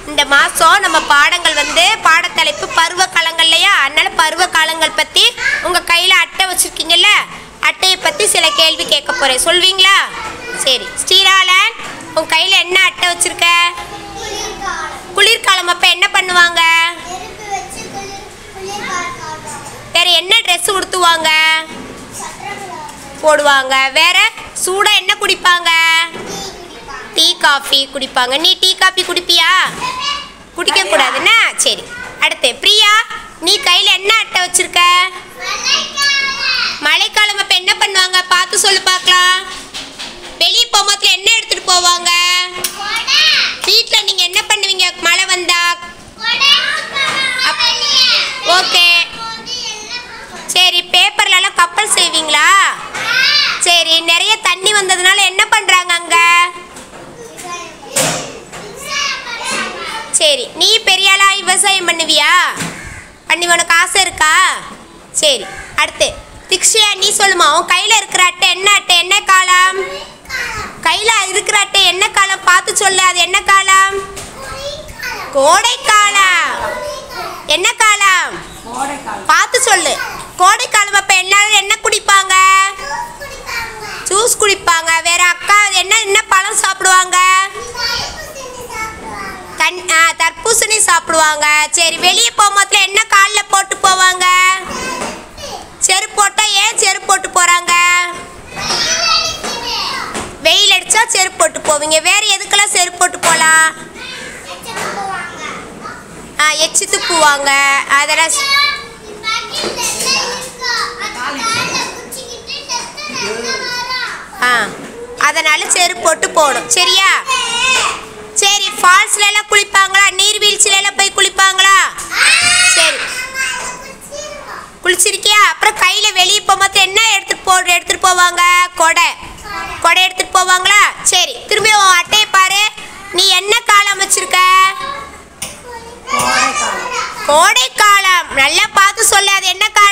இந்த மாதம் நம்ம பாடங்கள் வந்து பாடத்தலைப்பு பருவ காலங்கள் இல்லையா அதனால பருவ காலங்கள் பற்றி உங்கள் கையில் அட்டை வச்சுருக்கீங்கல்ல அட்டையை பற்றி சில கேள்வி கேட்க போகிறேன் சொல்வீங்களா சரி ஸ்ரீராலன் உன் கையில் என்ன அட்டை வச்சுருக்க குளிர்காலம் அப்போ என்ன பண்ணுவாங்க வேற என்ன ட்ரெஸ் உடுத்துவாங்க போடுவாங்க வேற சூடா என்ன குடிப்பாங்க டீ காஃபி குடிப்பாங்க நீ டீ காஃபி குடிப்பியா குடிக்க கூடாதுன்னா சரி அடுத்து பிரியா நீ கையில என்ன அட்டை வச்சிருக்க மழைக்காலம் அப்ப என்ன பண்ணுவாங்க பார்த்து சொல்லு பார்க்கலாம் வெளியே போகும்போது என்ன எடுத்துட்டு போவாங்க வீட்ல நீங்க என்ன பண்ணுவீங்க மழை வந்தா ஓகே சரி பேப்பர்ல எல்லாம் கப்பல் செய்வீங்களா சரி நிறைய தண்ணி வந்ததுனால என்ன பண்றாங்க அங்க சரி நீ பெரிய ஆளா விவசாயம் பண்ணுவியா பண்ணி உனக்கு ஆசை இருக்கா சரி அடுத்து திக்ஷியா நீ சொல்லுமா உன் கையில இருக்கிற அட்டை என்ன அட்டை என்ன காலம் கையில இருக்கிற அட்டை என்ன காலம் பார்த்து சொல்லு அது என்ன காலம் கோடை காலம் என்ன காலம் பார்த்து சொல்லு கோடை காலம் அப்ப எல்லாரும் என்ன குடிப்பாங்க ஜூஸ் குடிப்பாங்க வேற அக்கா என்ன என்ன பழம் சாப்பிடுவாங்க தன் ஆ, தர்பூசணி சாப்பிடுவாங்க சரி வெளியே போகும்போதுல என்ன காலில் போட்டு போவாங்க செருப்பு போட்டா ஏன் செருப்பு போட்டு போறாங்க வெயில் அடிச்சா செருப்பு போட்டு போவீங்க வேற எதுக்கெல்லாம் செருப்பு போட்டு போலாம் ஆ எச்சி துப்புவாங்க அதெல்லாம் ஸ்- ஆ அதனால செருப்பு போட்டு போகணும் சரியா சரி ஃபால்ஸ்ல எல்லாம் குளிப்பாங்களா நீர்வீழ்ச்சியில எல்லாம் போய் குளிப்பாங்களா சரி குளிச்சிருக்கியா அப்புறம் கையில வெளியே போகும்போது என்ன எடுத்துட்டு போ எடுத்துட்டு போவாங்க கொடை கொடை எடுத்துட்டு போவாங்களா சரி திரும்பி உன் அட்டையை பாரு நீ என்ன காலம் வச்சிருக்க கோடை காலம் நல்லா பார்த்து சொல்லு அது என்ன காலம்